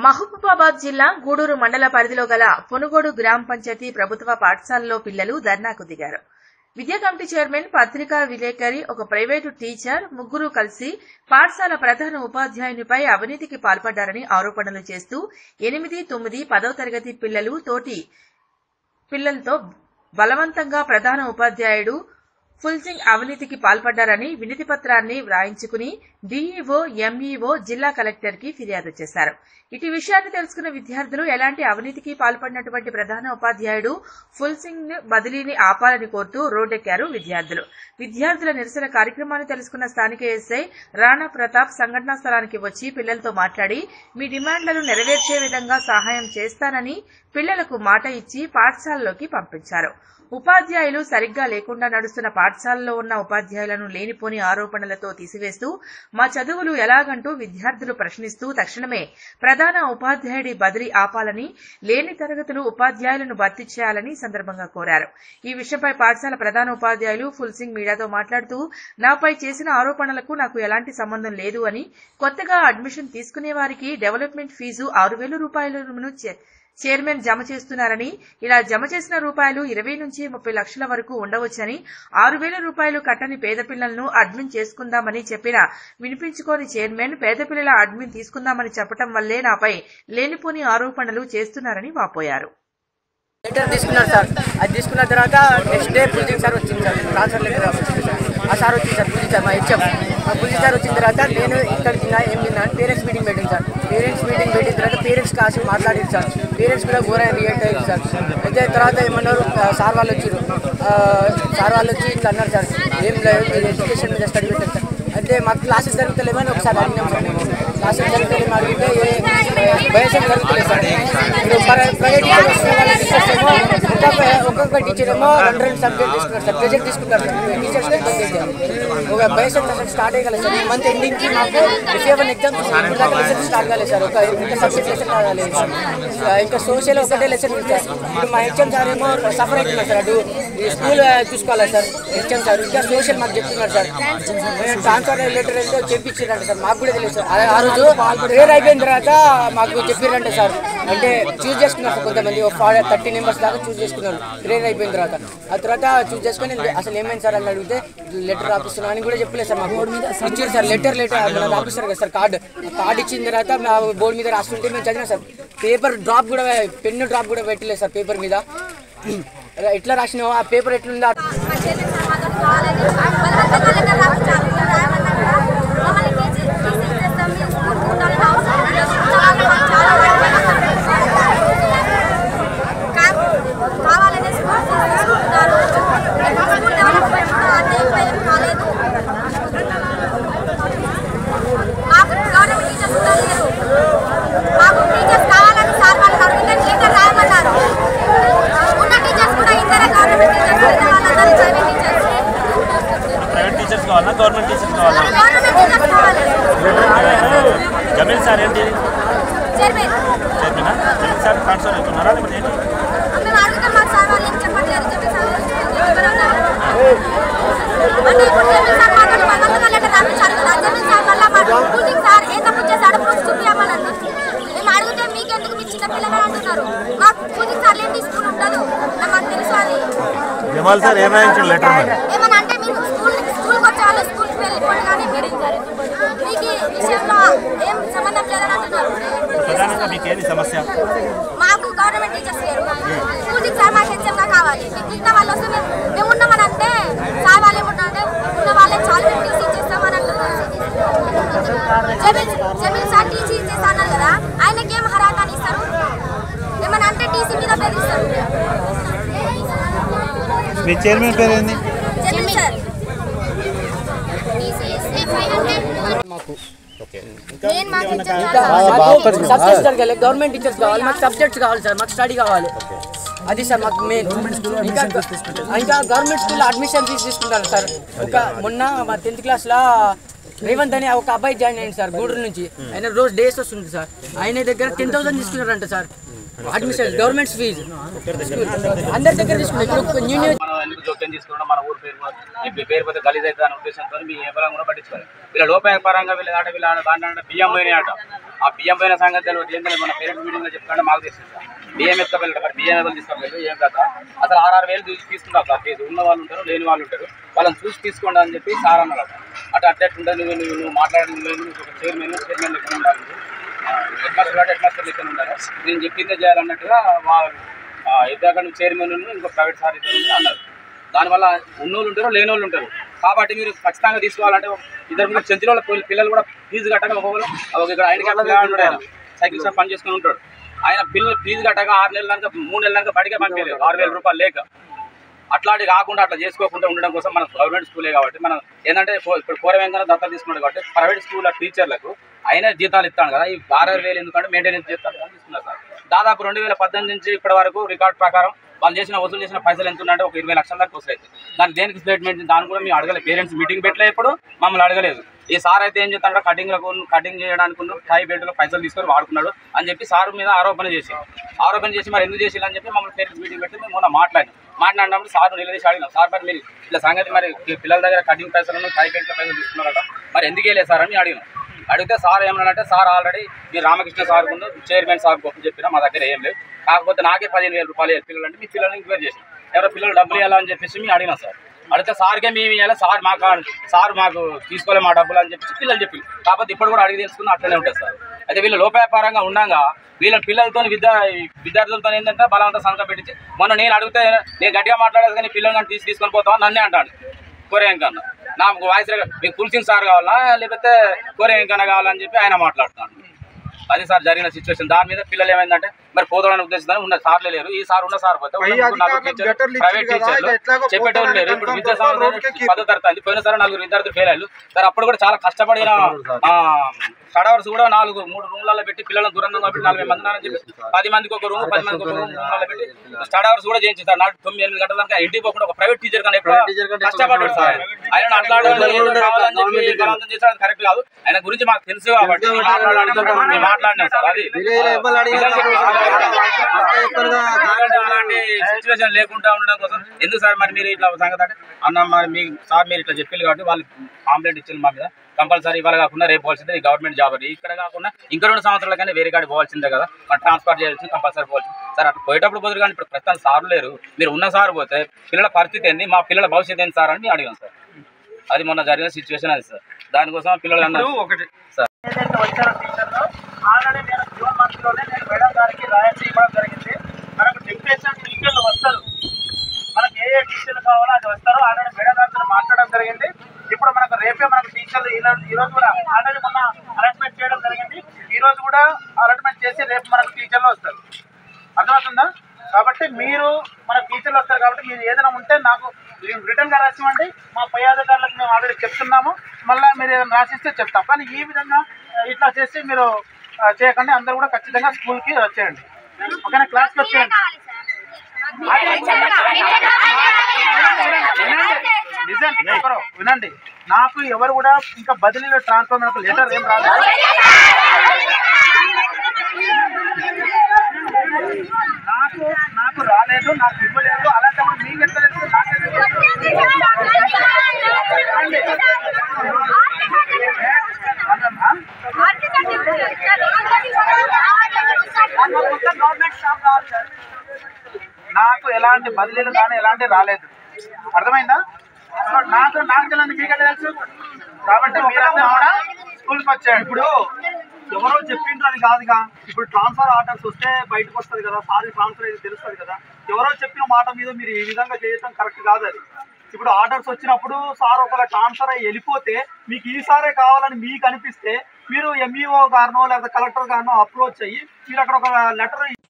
మహబూబాబాద్ జిల్లా గూడూరు మండల పరిధిలో గల పొనుగోడు గ్రామ పంచాయతీ ప్రభుత్వ పాఠశాలలో పిల్లలు ధర్నాకు దిగారు విద్యా కమిటీ చైర్మన్ పత్రికా విలేకరి ఒక ప్రైవేటు టీచర్ ముగ్గురు కలిసి పాఠశాల ప్రధాన ఉపాధ్యాయునిపై అవినీతికి పాల్పడ్డారని ఆరోపణలు చేస్తూ ఎనిమిది తొమ్మిది పదవ తరగతి పిల్లలు తోటి పిల్లలతో బలవంతంగా ప్రధాన ఉపాధ్యాయుడు ఫుల్సింగ్ అవినీతికి పాల్పడ్డారని వినతి పత్రాన్ని వ్రాయించుకుని డీఈఓ ఎంఈఓ జిల్లా కలెక్టర్ కి ఫిర్యాదు చేశారు ఇటు విషయాన్ని తెలుసుకున్న విద్యార్థులు ఎలాంటి అవినీతికి పాల్పడినటువంటి ప్రధాన ఉపాధ్యాయుడు ఫుల్సింగ్ బదిలీని ఆపాలని కోరుతూ రోడ్డెక్కారు విద్యార్థులు విద్యార్థుల నిరసన కార్యక్రమాన్ని తెలుసుకున్న స్థానిక ఎస్ఐ రాణా ప్రతాప్ సంఘటనా స్థలానికి వచ్చి పిల్లలతో మాట్లాడి మీ డిమాండ్లను నెరవేర్చే విధంగా సహాయం చేస్తానని పిల్లలకు మాట ఇచ్చి పాఠశాలలోకి పంపించారు ఉపాధ్యాయులు సరిగ్గా లేకుండా నడుస్తున్న పాఠశాలలో ఉన్న ఉపాధ్యాయులను లేనిపోని ఆరోపణలతో తీసివేస్తూ మా చదువులు ఎలాగంటూ విద్యార్థులు ప్రశ్నిస్తూ తక్షణమే ప్రధాన ఉపాధ్యాయుడి బదిలీ ఆపాలని లేని తరగతులు ఉపాధ్యాయులను భర్తీ చేయాలని ఈ సందర్భంగా కోరారు ఈ విషయంపై పాఠశాల ప్రధాన ఉపాధ్యాయులు ఫుల్సింగ్ మీడియాతో మాట్లాడుతూ నాపై చేసిన ఆరోపణలకు నాకు ఎలాంటి సంబంధం లేదు అని కొత్తగా అడ్మిషన్ తీసుకునే వారికి డెవలప్మెంట్ ఫీజు ఆరు వేల రూపాయలను చే- చైర్మన్ జమ చేస్తున్నారని ఇలా జమ చేసిన రూపాయలు ఇరవై నుంచి ముప్పై లక్షల వరకు ఉండవచ్చని ఆరు వేల రూపాయలు కట్టని పేద పిల్లలను అడ్మిన్ చేసుకుందామని చెప్పిన వినిపించుకోని చైర్మన్ పేద పిల్లల అడ్మిన్ తీసుకుందామని చెప్పటం వల్లే నాపై లేనిపోని ఆరోపణలు చేస్తున్నారని వాపోయారు లెటర్ తీసుకున్నారు సార్ అది తీసుకున్న తర్వాత నెక్స్ట్ డే పూజింగ్ సార్ వచ్చింది సార్ ట్రాన్స్ఫర్ లెటర్ వచ్చింది సార్ ఆ సార్ వచ్చింది సార్ పూజింగ్ సార్ మా హెచ్ఎం మా పూజింగ్ సార్ వచ్చిన తర్వాత నేను ఇక్కడ తిన్నా ఏం తిన్నా పేరెంట్స్ మీటింగ్ పెట్టింది సార్ పేరెంట్స్ మీటింగ్ పెట్టిన తర్వాత పేరెంట్స్ కాసి మాట్లాడింది సార్ పేరెంట్స్ కూడా ఘోరంగా రియాక్ట్ అయ్యింది సార్ అయితే తర్వాత ఏమన్నారు ఆ, సార్ వాళ్ళు వచ్చారు సార్ వాళ్ళు వచ్చి ఇట్లా అన్నారు సార్ ఏం లేదు మీరు ఎడ్యుకేషన్ మీద స్టడీ పెట్టారు సార్ అయితే మాకు క్లాసెస్ జరుగుతలేమని ఒకసారి అడిగినాం సార్ మేము క్లాసెస్ జరుగుతలేమో అడిగితే ఏ బయసం జరుగుతలేదు సార్ ఇప్పుడు ప్రైవేట్ టీచర్స్ ఏమో ఒక్కొక్క ఒక్కొక్క టీచర్ ఏమో రెండు రెండు సబ్జెక్ట్ తీసుకున్నారు సార్ ప్రెజెంట్ తీసుకుంటారు సార్ టీచర్స్ ఒక బయసం అసలు స్టార్ట్ అయ్యగలదు సార్ ఈ మంత్ ఎండింగ్ కి మాకు రిసేవన్ ఎగ్జామ్ లెసన్ స్టార్ట్ కాలేదు సార్ ఒక ఇంకా సబ్జెక్ట్ లెసన్ కాలేదు సార్ ఆ, ఇంకా సోషల్ ఒకటే లెసన్ ఉంది సార్ ఇప్పుడు మా హెచ్ఎం సార్ ఏమో సఫర్ అవుతున్నారు సార్ అటు ఈ స్కూల్ చూసుకోవాలి సార్ హెచ్ఎం సార్ ఇంకా సోషల్ మాకు చెప్తున్నారు సార్ ట్రాన్స్ఫర్ లెటర్ ఏంటో చెప్పించారంట సార్ మాకు కూడా తెలియదు సార్ ఆ- ఆ రోజు ప్రేయర్ అయిపోయిన తర్వాత మాకు చెప్పారంట సార్ అంటే చూస్ చేసుకున్నారు సార్ కొంతమంది ఒక థర్టీ మెంబర్స్ దాకా చూస్ చేసుకున్నారు ప్రేయర్ అయిపోయిన తర్వాత ఆ తర్వాత చూస్ చేసుకొని అసలు ఏమైంది సార్ అని అడిగితే లెటర్ రాపిస్తున్నాను అని కూడా చెప్పలేదు సార్ మాకు ఇచ్చారు సార్ లెటర్ లెటర్ మన రాపిస్తారు కదా సార్ కార్డు కార్డు ఇచ్చిన తర్వాత మా బోర్డు మీద రాస్తుంటే మేము చదివినాం సార్ పేపర్ డ్రాప్ కూడా పెన్ను డ్రాప్ కూడా పెట్టలేదు సార్ పేపర్ మీద ఎట్లా రాసినావు ఆ పేపర్ ఎట్లుందా మా చెల్లి మాతో కావాలని బలవంతంగా లెటర్ రాపించారు ఇలా రాయమన్నారు కదా. మమ్మల్ని టీచీ టీసీ చేస్తాం మేము స్కూల్ ఉండాలని అవసరం లేదు. చాలా మాకు చాలా కా- కావాలనే స్కూల్ ఫీజు తీసుకుంటున్నారు స్కూల్ డెవలప్మెంట్ అంటే ఇంకా ఏం కాలేదు మాకు గవర్నమెంట్ టీచర్స్ కూడా లేరు మాకు టీచర్స్ కావాలని సార్ వాళ్ళు అడిగితే లెటర్ రాయమన్నారు ఉన్న టీచర్స్ కూడా ఇద్దరే గవర్నమెంట్ టీచర్స్ మిగతా వాళ్ళందరూ ప్రైవేట్ టీచర్స్ ప్రైవేట్ టీచర్స్ కావాలా గవర్నమెంట్ టీచర్స్ కావాలా గవర్నమెంట్ టీచర్స్ కావాలి జమీల్ సార్ ఏంటి చైర్మన్ చెప్పినా జమీల్ సార్ ట్రాన్స్ఫర్ అవుతున్నారా లేకపోతే ఏంటి మేము అడుగుతాం మాకు సార్ వాళ్ళు ఏం చెప్పట్లేదు చెప్పి సార్ వాళ్ళు ఎవరు ఉన్నారు? అంటే ఇప్పుడు జమీల్ సార్ మాతో బలవంతంగా లెటర్ రాపించారు కదా జమీల్ సార్ వల్ల మా కూలింగ్ సార్ ఏ తప్పు చేశాడు ప్రూఫ్ చూపించమన్నారు మేము అడిగితే మీకెందుకు మీ చిన్న పిల్లలు అంటున్నారు మాకు కూలింగ్ సార్ ఏంటి స్కూల్ ఉండదు మాకు తెలుసు అది జమాల్ సార్ ఏం రాయించాడు లెటర్ మరి ఏమన్నా అంటే మీరు స్కూల్ స్కూల్కి వచ్చే వాళ్ళు స్కూల్కి వెళ్ళిపోండి కానీ మీరు మీకు ఈ విషయంలో ఏం సంబంధం లేదని అంటున్నారు ప్రధానంగా మీకు ఏంది సమస్య మాకు గవర్నమెంట్ టీచర్స్ లేరు స్కూల్ టీచర్ మాకు హెచ్ఎంగా కావాలి మిగతా వాళ్ళు వస్తే మేము మేము ఉన్నామని అంటే సార్ వాళ్ళు ఏమంటారంటే ఉన్న వాళ్ళే చాలా మేము టీసీ చేస్తామని అంటున్నారు జమీల్ జమీల్ సార్ టీసీ చేస్తా అన్నారు కదా ఆయనకి ఏం హరాతాన్ని ఇస్తారు ఏమన్నా అంటే టీసీ మీద బెదిరిస్తారు మీ చైర్మన్ పేరు ఏంది జమీల్ సార్ మాకు నేను మాకు హెచ్ఎం ఇంకా మాకు సబ్జెక్ట్స్ జరగాలి గవర్నమెంట్ టీచర్స్ కావాలి మాకు సబ్జెక్ట్స్ కావాలి సార్ మాకు స్టడీ కావాలి అది సార్ మాకు మెయిన్ ఇంకా ఇంకా గవర్నమెంట్ స్కూల్ అడ్మిషన్ ఫీజు తీసుకుంటారు సార్ ఒక మొన్న మా టెన్త్ క్లాస్లో రేవంత్ అని ఒక అబ్బాయి జాయిన్ అయ్యింది సార్ గూడూరు నుంచి ఆయన రోజు డేస్ వస్తుంది సార్ ఆయన దగ్గర టెన్ థౌసండ్ తీసుకున్నారంట సార్ అడ్మిషన్ గవర్నమెంట్ ఫీజు అందరి దగ్గర తీసుకున్నారు ఇప్పుడు న్యూ న్యూ మనం ఎందుకు జోక్యం తీసుకున్నాం మన ఊరు పేరు ఈ పేరు పోతే గలీజ్ అవుతుంది అనే ఉద్దేశంతో మీ ఏ పరంగా కూడా పట్టించుకోవాలి వీళ్ళ లోపాయ పరంగా వీళ్ళ ఆట వీళ్ళ ఆట దాంట్లో బియ్యం పోయినాయి ఆట ఆ బియ్యం పైన సంగతి తెలియదు ఏం తెలియదు మన పేరెంట్స్ మీటింగ్ లో చెప్తాంటే మాకు తెలిసింది సార్ బియ్యం ఎత్తుకెళ్ళారు మరి బియ్యం ఎవరు తీసుకోలేదు ఏం కదా అసలు ఆరు వేలు తీసి తీసుకుంటారు సార్ కేసు ఉన్న వాళ్ళు ఉంటారు లేని వాళ్ళు ఉంటారు వాళ్ళని చూసి తీసుకోండి అని చెప్పి సార్ అన్నారు అటు అట్లా ఉండదు నువ్వు నువ్వు నువ్వు మాట్లాడడం లేదు నువ్వు ఒక చైర్మన్ చైర్మన్ లెక్క ఉండాలి హెడ్ మాస్టర్ కాబట్టి హెడ్ మాస్టర్ లెక్క ఉండాలి నేను చెప్పిందే చేయాలన్నట్టుగా వాళ్ళు ఇద్దరు నువ్వు చైర్మన్ ఇంకో ప్రైవేట్ సార్ ఇద్దరు ఉన్నారు అన్నారు దానివల్ల ఉన్నోళ్ళు ఉంటారు లేని వాళ్ళు ఉంటారు కాబట్టి మీరు ఖచ్చితంగా తీసుకోవాలంటే ఇద్దరు మీరు చెంచిన వాళ్ళ పిల్ల- పిల్లలు కూడా ఫీజు కట్టక ఒకవేళ ఒక ఇక్కడ ఆయన ఉంటాడు ఆయన సైకిల్ షాప్ పని చేసుకుని ఉంటాడు ఆయన పిల్లలు ఫీజు కట్టక ఆరు నెలల దాకా మూడు నెలల దాకా బడికే పంపించలేదు ఆరు వేల రూపాయలు లేక అట్లాంటి కాకుండా అట్లా చేసుకోకుండా ఉండడం కోసం మన గవర్నమెంట్ స్కూలే కాబట్టి మనం ఏంటంటే కో- ఇప్పుడు కోర వెంకన్న దత్తా తీసుకున్నాడు కాబట్టి ప్రైవేట్ స్కూల్ టీచర్లకు అయినా జీతాలు ఇస్తాను కదా ఈ ఆరు వేలు ఎందుకంటే మెయింటెనెన్స్ చేస్తాను అని తీసుకున్నారు సార్ దాదాపు రెండు వేల పద్దెనిమిది నుంచి ఇప్పటి వరకు రికార్డ్ ప్రకారం వాళ్ళు చేసిన వసూలు చేసిన పైసలు ఎంత ఉన్నాయంటే ఒక ఇరవై లక్షల దాకా వస్తాయి దానికి దేనికి స్టేట్మెంట్ దాన్ని కూడా మేము అడగలేదు పేరెంట్స్ మీటింగ్ పెట్టలే ఇప్పుడు మమ్మల్ని అడగలేదు ఈ సార్ అయితే ఏం చేస్తాడు కటింగ్లకు కటింగ్ చేయడానికి టై బెల్ట్లో పైసలు తీసుకొని వాడుకున్నాడు అని చెప్పి సార్ మీద ఆరోపణ చేసి ఆరోపణ చేసి మరి ఎందుకు చేసి అని చెప్పి మమ్మల్ని పేరెంట్స్ మీటింగ్ పెట్టి మేము మొన్న మాట్లాడినాం మాట్లాడినప్పుడు సార్ నిలదీసి అడిగినాం సార్ మరి మీరు ఇలా సంగతి మరి ఈ పిల్లల దగ్గర కటింగ్ పైసలు టై బెల్ట్లో పైసలు తీసుకున్నారట మరి ఎందుకు వెళ్ళలేదు సార్ అని అడిగినాం అడిగితే సార్ ఏమన్నాడంటే సార్ ఆల్రెడీ మీ రామకృష్ణ సార్ ముందు చైర్మన్ సార్ గొప్ప చెప్పినా మా దగ్గర ఏం లేదు కాకపోతే నాకే పదిహేను వేల రూపాయలు ఇవ్వాలి పిల్లలు అంటే మీ పిల్లల్ని ఎంక్వైరీ చేసి ఎవరో పిల్లలు డబ్బులు ఇవ్వాలని చెప్పేసి మేము అడిగినా సార్ అడిగితే సార్కే మేము ఇవ్వాలి సార్ మాకు సార్ మాకు తీసుకోలే మా డబ్బులు అని చెప్పి పిల్లలు చెప్పి కాకపోతే ఇప్పుడు కూడా అడిగి తెలుసుకున్న అట్లనే ఉంటుంది సార్ అయితే వీళ్ళు లోపవ్యాపారంగా ఉండగా వీళ్ళ పిల్లలతో విద్యా విద్యార్థులతో ఏంటంటే బలవంత సంఖ్య పెట్టించి మొన్న నేను అడిగితే నేను గట్టిగా మాట్లాడేది కానీ పిల్లలు కానీ తీసి తీసుకొని పోతావా నన్నే అంటాడు కొరియన్ కన్నా నాకు వాయిస్ రేఖ మీకు కుల్సింగ్ సార్ కావాలా లేకపోతే కొరియన్ కన్నా కావాలని చెప్పి ఆయన మాట్లాడుతున్నాడు అది సార్ జరిగిన సిచ్యువేషన్ దాని మీద పిల్లలు ఏమైందంటే మరి పోతాడని ఉద్దేశించి ఉన్న సార్లే లేరు ఈ సార్ ఉన్న సార్ పోతే ఉన్న ముగ్గురు నలుగురు టీచర్లు, ప్రైవేట్ టీచర్లు చెప్పేటోళ్ళు లేరు ఇప్పుడు విద్యా సంస్థ పదో తరగతి అంది పోయిన సార్ నలుగురు విద్యార్థులు ఫెయిల్ అయ్యారు సార్ అప్పుడు కూడా చాలా కష్టపడిన స్టడ్ అవర్స్ కూడా నాలుగు మూడు రూమ్లలో పెట్టి పిల్లలను దూరంగా పెట్టి నలభై మంది ఉన్నారని చెప్పి పది మందికి ఒక రూమ్ పది మందికి ఒక రూమ్ రూమ్లలో పెట్టి స్టడ్ అవర్స్ కూడా చేయించారు నాడు తొమ్మిది ఎనిమిది గంటల దాకా ఇంటికి పోకుండా ఒక ప్రైవేట్ టీచర్ కన్నా ఎక్కువ కష్టపడ్డాడు సార్ ఆయన అట్లాంటి కావాలని చెప్పి బలవంతం చేశాడు కరెక్ట్ కాదు ఆయన గురించి మాకు తెలుసు కాబట్టి మాట్లాడడానికి మేము మాట్లాడినాం సార్ అది అలాంటి సిచ్యువేషన్ లేకుండా ఉండడం కోసం ఎందుకు సార్ మరి మీరు ఇట్లా సంగతి అంటే అన్న మరి మీ సార్ మీరు ఇట్లా చెప్పారు కాబట్టి వాళ్ళు కాంప్లైంట్ ఇచ్చింది మా మీద కంపల్సరీ ఇవాళ కాకుండా రేపు పోవాల్సిందే ఈ గవర్నమెంట్ జాబ్ అది ఇక్కడ కాకుండా ఇంకా రెండు సంవత్సరాల కానీ వేరే కాడికి పోవాల్సిందే కదా మరి ట్రాన్స్ఫర్ చేయాల్సింది కంపల్సరీ పోవాల్సింది సార్ అట్లా పోయేటప్పుడు పోదురు కానీ ఇప్పుడు ప్రస్తుతం సార్ లేరు మీరు ఉన్న సార్ పోతే పిల్లల పరిస్థితి ఏంది మా పిల్లల భవిష్యత్తు ఏంటి సార్ అని అడిగాం సార్ అది మొన్న జరిగిన సిచ్యువేషన్ అది సార్ దానికోసం పిల్లలు అన్నారు ఒకటి సార్ ఏదైతే వచ్చారో టీచర్లు ఆల్రెడీ నేను జూన్ మంత్ లోనే నేను మేడం గారికి రాయల్సి ఇవ్వడం జరిగింది మనకు డిప్యూటేషన్ టీచర్లు వస్తారు మనకి ఏ ఏ టీచర్లు కావాలో అది వస్తారు ఆల్రెడీ మేడం గారితో మాట్లాడడం జరిగింది ఇప్పుడు మనకు రేపే మనకు టీచర్లు ఈ రోజు ఈ రోజు కూడా ఆల్రెడీ మొన్న అలాట్మెంట్ చేయడం జరిగింది ఈ రోజు కూడా అలాట్మెంట్ చేసి రేపు మనకు టీచర్లు వస్తారు అర్థమవుతుందా కాబట్టి మీరు మన టీచర్లు వస్తారు కాబట్టి మీరు ఏదైనా ఉంటే నాకు రిటర్న్ గా రాసివ్వండి మా పై అధికారులకు మేము ఆల్రెడీ చెప్తున్నాము మళ్ళీ మీరు ఏదైనా రాసిస్తే చెప్తాం కానీ ఈ విధంగా ఆ, ఇట్లా చేసి మీరు ఆ, చేయకండి అందరూ కూడా ఖచ్చితంగా స్కూల్కి వచ్చేయండి ఓకేనా క్లాస్కి వచ్చేయండి వినండి నిజం ఒకరు వినండి నాకు ఎవరు కూడా ఇంకా బదిలీలో ట్రాన్స్ఫర్ నాకు లెటర్ ఏం రాలేదు నాకు నాకు రాలేదు నాకు ఇవ్వలేదు అలాంటప్పుడు మీకు ఎట్లా తెలుసు నాకే గవర్నమెంట్ స్టాఫ్ కావాలి సార్ నాకు ఎలాంటి బదిలీలు కానీ ఎలాంటి రాలేదు అర్థమైందా సో నాకు నాకు తెలియదు మీకు ఎట్లా తెలుసు కాబట్టి మీరందరూ కూడా స్కూల్కి వచ్చేయండి ఇప్పుడు ఎవరో చెప్పిండ్రు అని కాదుగా ఇప్పుడు ట్రాన్స్ఫర్ ఆర్డర్స్ వస్తే బయటకు వస్తుంది కదా సారీ ట్రాన్స్ఫర్ అయితే తెలుస్తుంది కదా ఎవరో చెప్పిన మాట మీద మీరు ఈ విధంగా చేయటం కరెక్ట్ కాదు అది ఇప్పుడు ఆర్డర్స్ వచ్చినప్పుడు సార్ ఒకవేళ ట్రాన్స్ఫర్ అయ్యి వెళ్ళిపోతే మీకు ఈ సారే కావాలని మీకు అనిపిస్తే మీరు ఎంఈఓ గారినో లేకపోతే కలెక్టర్ గారినో అప్రోచ్ అయ్యి మీరు అక్కడ ఒక లెటర్